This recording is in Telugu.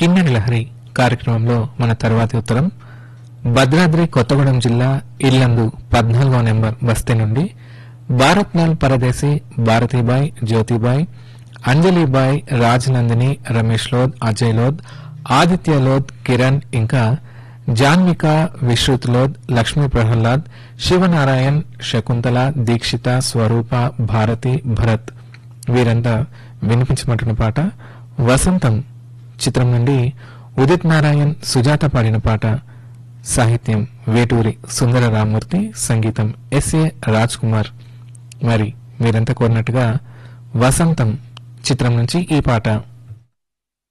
కిన్నెర లహరి కార్యక్రమంలో మన తర్వాతి ఉత్తరం భద్రాద్రి కొత్తగూడెం జిల్లా ఇల్లందు పద్నాలుగో నెంబర్ బస్తీ నుండి భారత్లాల్ పరదేశి భారతీబాయ్ జ్యోతిబాయ్ అంజలిబాయ్ రాజనందిని రమేష్ లోద్ అజయ్ లోద్ ఆదిత్య లోద్ కిరణ్ ఇంకా జాన్విక విశ్రుత్ లోద్ లక్ష్మీ ప్రహ్లాద్ శివనారాయణ్ శకుంతల దీక్షిత స్వరూప భారతి భరత్ వీరంతా వినిపించమంటున్న పాట వసంతం చిత్రం నుండి ఉదిత్ నారాయణ్ సుజాత పాడిన పాట సాహిత్యం వేటూరి సుందర రామూర్తి సంగీతం ఎస్ఏ రాజ్ కుమార్ మరి మీరంతా కోరినట్టుగా వసంతం చిత్రం నుంచి ఈ పాట